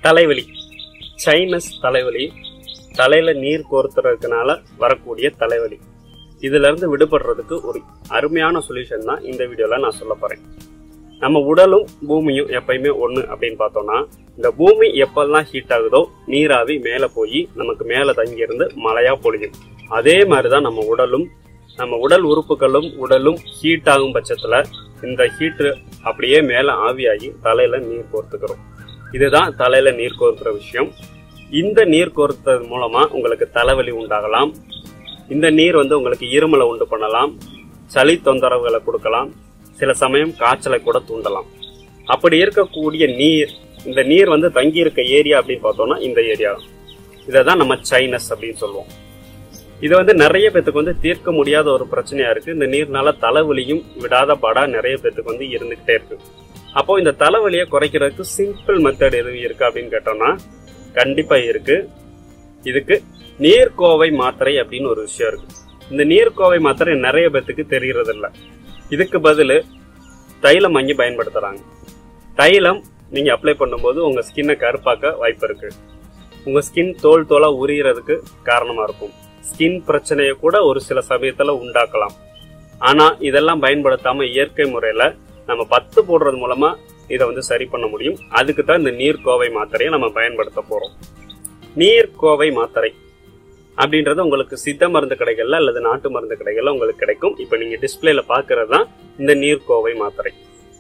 தலைவலி சைனஸ் தலைவலி தலையில நீர் கோர்த்துறதுனால வரக்கூடிய தலைவலி இதுல இருந்து விடுபடுறதுக்கு ஒரு அருமையான சொல்யூஷன் தான் இந்த வீடியோல நான் சொல்ல போறேன் நம்ம உடலும் பூமியும் எப்பயுமே ஒண்ணு அப்படின்னு பார்த்தோம்னா இந்த பூமி எப்பெல்லாம் ஹீட் ஆகுதோ நீராவி மேல போய் நமக்கு மேல தங்கி இருந்து மழையா பொழியும் அதே மாதிரிதான் நம்ம உடலும் நம்ம உடல் உறுப்புகளும் உடலும் ஹீட் ஆகும் பட்சத்துல இந்த ஹீட்டு அப்படியே மேல ஆவியாகி தலையில நீர் கோர்த்துக்கிறோம் இதுதான் தலையில நீர் கோர்க்கிற விஷயம் இந்த நீர் கோர்த்தது மூலமா உங்களுக்கு தலைவலி உண்டாகலாம் இந்த நீர் வந்து உங்களுக்கு இருமலை உண்டு பண்ணலாம் சளி தொந்தரவுகளை கொடுக்கலாம் சில சமயம் காய்ச்சலை கூட தூண்டலாம் அப்படி இருக்கக்கூடிய நீர் இந்த நீர் வந்து தங்கி இருக்க ஏரியா அப்படின்னு பார்த்தோம்னா இந்த ஏரியா இதை தான் நம்ம சைனஸ் அப்படின்னு சொல்லுவோம் இது வந்து நிறைய பேத்துக்கு வந்து தீர்க்க முடியாத ஒரு பிரச்சனையா இருக்கு இந்த நீர்னால தலைவலியும் விடாத படா நிறைய பேத்துக்கு வந்து இருந்துகிட்டே இருக்கு அப்போ இந்த தலைவலியை குறைக்கிறதுக்கு சிம்பிள் மெத்தட் எதுவும் இருக்கு அப்படின்னு கேட்டோம்னா கண்டிப்பா இருக்கு இதுக்கு நீர்க்கோவை மாத்திரை அப்படின்னு ஒரு விஷயம் இருக்கு இந்த நீர்க்கோவை மாத்திரை நிறைய பேத்துக்கு தெரியறது இல்ல இதுக்கு பதில் தைலம் வாங்கி பயன்படுத்துறாங்க தைலம் நீங்க அப்ளை பண்ணும்போது உங்க ஸ்கின்னை கருப்பாக்க வாய்ப்பு இருக்கு உங்க ஸ்கின் தோல் தோலா உரியறதுக்கு காரணமா இருக்கும் ஸ்கின் பிரச்சனையை கூட ஒரு சில சமயத்துல உண்டாக்கலாம் ஆனா இதெல்லாம் பயன்படுத்தாம இயற்கை முறையில நம்ம பத்து போடுறது மூலமா இதை வந்து சரி பண்ண முடியும் அதுக்கு தான் இந்த நீர்க்கோவை மாத்திரையை நம்ம பயன்படுத்த போறோம் நீர்க்கோவை மாத்திரை அப்படின்றது உங்களுக்கு சித்த மருந்து கடைகள்ல அல்லது நாட்டு மருந்து கடைகள்ல உங்களுக்கு கிடைக்கும் இப்ப நீங்க டிஸ்பிளேல பாக்குறது தான் இந்த நீர்க்கோவை மாத்திரை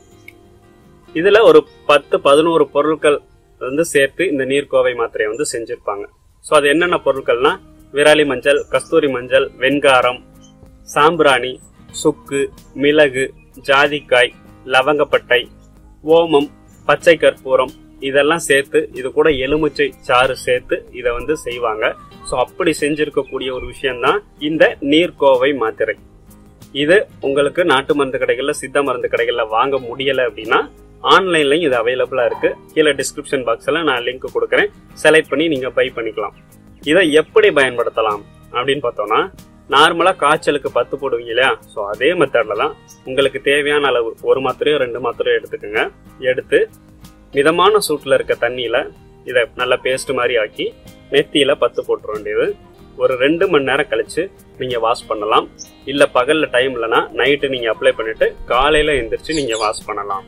இதுல ஒரு பத்து பதினோரு பொருட்கள் வந்து சேர்த்து இந்த நீர்க்கோவை மாத்திரையை வந்து செஞ்சிருப்பாங்க சோ அது என்னென்ன பொருட்கள்னா விராலி மஞ்சள் கஸ்தூரி மஞ்சள் வெண்காரம் சாம்பிராணி சுக்கு மிளகு ஜாதிக்காய் லவங்கப்பட்டை ஓமம் பச்சை கற்பூரம் இதெல்லாம் சேர்த்து இது கூட எலுமிச்சை சாறு சேர்த்து இதை வந்து செய்வாங்க ஸோ அப்படி செஞ்சிருக்கக்கூடிய ஒரு விஷயம்தான் இந்த நீர்க்கோவை மாத்திரை இது உங்களுக்கு நாட்டு மருந்து கடைகள்ல சித்த மருந்து கடைகள்ல வாங்க முடியல அப்படின்னா ஆன்லைன்லயும் இது அவைலபிளா இருக்கு கீழே டிஸ்கிரிப்ஷன் பாக்ஸ்ல நான் லிங்க் கொடுக்குறேன் செலக்ட் பண்ணி நீங்க பை பண்ணிக்கலாம் இதை எப்படி பயன்படுத்தலாம் அப்படின்னு பார்த்தோம்னா நார்மலா காய்ச்சலுக்கு பத்து போடுவீங்க இல்லையா ஸோ அதே மெத்தட்ல தான் உங்களுக்கு தேவையான அளவு ஒரு மாத்திரையோ ரெண்டு மாத்திரையோ எடுத்துக்கோங்க எடுத்து மிதமான சூட்டில் இருக்க தண்ணியில இதை நல்லா பேஸ்ட் மாதிரி ஆக்கி நெத்தியில பத்து போட்டுற வேண்டியது ஒரு ரெண்டு மணி நேரம் கழிச்சு நீங்க வாஷ் பண்ணலாம் இல்ல பகல்ல டைம் இல்லைன்னா நைட்டு நீங்க அப்ளை பண்ணிட்டு காலையில எந்திரிச்சு நீங்க வாஷ் பண்ணலாம்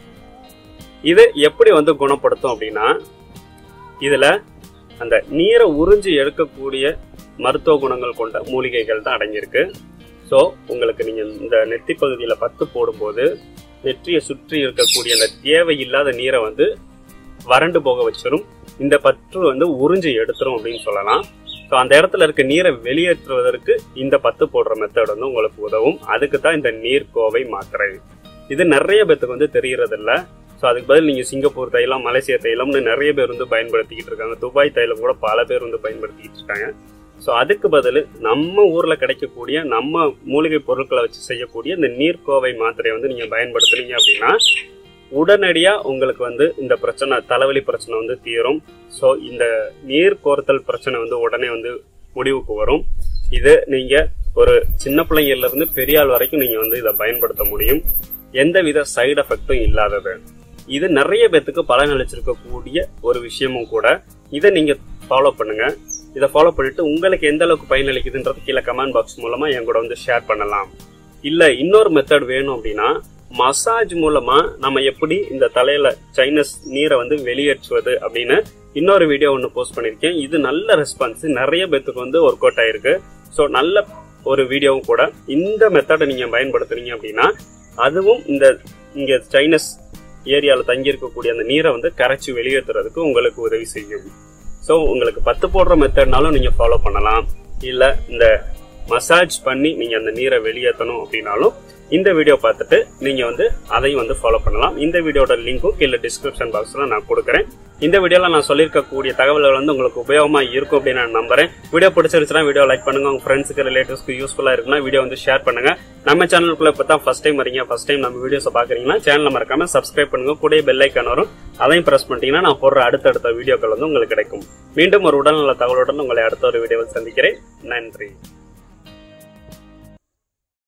இது எப்படி வந்து குணப்படுத்தும் அப்படின்னா இதுல அந்த நீரை உறிஞ்சி எடுக்கக்கூடிய மருத்துவ குணங்கள் கொண்ட மூலிகைகள் தான் அடங்கியிருக்கு ஸோ உங்களுக்கு நீங்க இந்த நெத்தி பகுதியில பத்து போடும்போது நெற்றியை சுற்றி இருக்கக்கூடிய அந்த தேவையில்லாத நீரை வந்து வறண்டு போக வச்சிரும் இந்த பற்று வந்து உறிஞ்சி எடுத்துரும் அப்படின்னு சொல்லலாம் ஸோ அந்த இடத்துல இருக்க நீரை வெளியேற்றுவதற்கு இந்த பத்து போடுற மெத்தட் வந்து உங்களுக்கு உதவும் அதுக்கு தான் இந்த நீர்க்கோவை மாத்திரை இது நிறைய பேத்துக்கு வந்து தெரியறது இல்ல ஸோ அதுக்கு பதில் நீங்க சிங்கப்பூர் தைலம் மலேசியா தைலம்னு நிறைய பேர் வந்து பயன்படுத்திக்கிட்டு இருக்காங்க துபாய் தைலம் கூட பல பேர் வந்து பயன்படுத்திக்கிட்டு இருக்காங்க ஸோ அதுக்கு பதில் நம்ம ஊர்ல கிடைக்கக்கூடிய நம்ம மூலிகை பொருட்களை வச்சு செய்யக்கூடிய இந்த நீர்க்கோவை மாத்திரையை வந்து நீங்க பயன்படுத்துனீங்க அப்படின்னா உடனடியா உங்களுக்கு வந்து இந்த பிரச்சனை தலைவலி பிரச்சனை வந்து தீரும் ஸோ இந்த நீர் கோர்த்தல் பிரச்சனை வந்து உடனே வந்து முடிவுக்கு வரும் இது நீங்க ஒரு சின்ன பிள்ளைங்கள்ல இருந்து பெரிய ஆள் வரைக்கும் நீங்க வந்து இதை பயன்படுத்த முடியும் எந்தவித சைடு எஃபெக்டும் இல்லாதது இது நிறைய பேத்துக்கு பலன் அளிச்சிருக்கக்கூடிய ஒரு விஷயமும் கூட இதை நீங்க ஃபாலோ பண்ணுங்க இதை ஃபாலோ பண்ணிட்டு உங்களுக்கு எந்த அளவுக்கு பயனளிக்குதுன்றது கீழே கமெண்ட் பாக்ஸ் மூலமா என் கூட வந்து ஷேர் பண்ணலாம் இல்ல இன்னொரு மெத்தட் வேணும் அப்படின்னா மசாஜ் மூலமா நம்ம எப்படி இந்த தலையில சைனஸ் நீரை வந்து வெளியேற்றுவது அப்படின்னு இன்னொரு வீடியோ ஒன்று போஸ்ட் பண்ணிருக்கேன் இது நல்ல ரெஸ்பான்ஸ் நிறைய பேத்துக்கு வந்து ஒர்க் அவுட் ஆயிருக்கு ஸோ நல்ல ஒரு வீடியோவும் கூட இந்த மெத்தடை நீங்க பயன்படுத்துனீங்க அப்படின்னா அதுவும் இந்த இங்க சைனஸ் ஏரியாவில் தங்கி இருக்கக்கூடிய அந்த நீரை வந்து கரைச்சி வெளியேற்றுறதுக்கு உங்களுக்கு உதவி செய்யும் ஸோ உங்களுக்கு பத்து போடுற மெத்தட்னாலும் நீங்க ஃபாலோ பண்ணலாம் இல்ல இந்த மசாஜ் பண்ணி நீங்க அந்த நீரை வெளியேற்றணும் அப்படின்னாலும் இந்த வீடியோ பார்த்துட்டு நீங்க வந்து அதையும் வந்து ஃபாலோ பண்ணலாம் இந்த வீடியோட லிங்க்கும் கீழே டிஸ்கிரிப்ஷன் பாக்ஸ்ல நான் கொடுக்குறேன் இந்த வீடியோல நான் சொல்லியிருக்கக்கூடிய தகவல்கள் வந்து உங்களுக்கு உபயோகமா இருக்கும் அப்படின்னு நான் நம்புறேன் வீடியோ பிடிச்சிருச்சுன்னா வீடியோ லைக் பண்ணுங்க உங்க ஃப்ரெண்ட்ஸுக்கு ரிலேட்டிவ்ஸ்க்கு யூஸ்ஃபுல்லா இருக்குன்னா வீடியோ வந்து ஷேர் பண்ணுங்க நம்ம சேனலுக்குள்ள இப்போ தான் ஃபர்ஸ்ட் டைம் வரீங்க ஃபர்ஸ்ட் டைம் நம்ம வீடியோஸ் பாக்குறீங்கன்னா சேனலை மறக்காம சப்ஸ்கிரைப் பண்ணுங்க கூட பெல் ஐக்கான் வரும் அதையும் பிரஸ் பண்ணிட்டீங்கன்னா நான் போடுற அடுத்தடுத்த வீடியோக்கள் வந்து உங்களுக்கு கிடைக்கும் மீண்டும் ஒரு உடல்நல தகவலுடன் உங்களை அடுத்த ஒரு வீடியோவில் சந்திக்கிறேன் நன்றி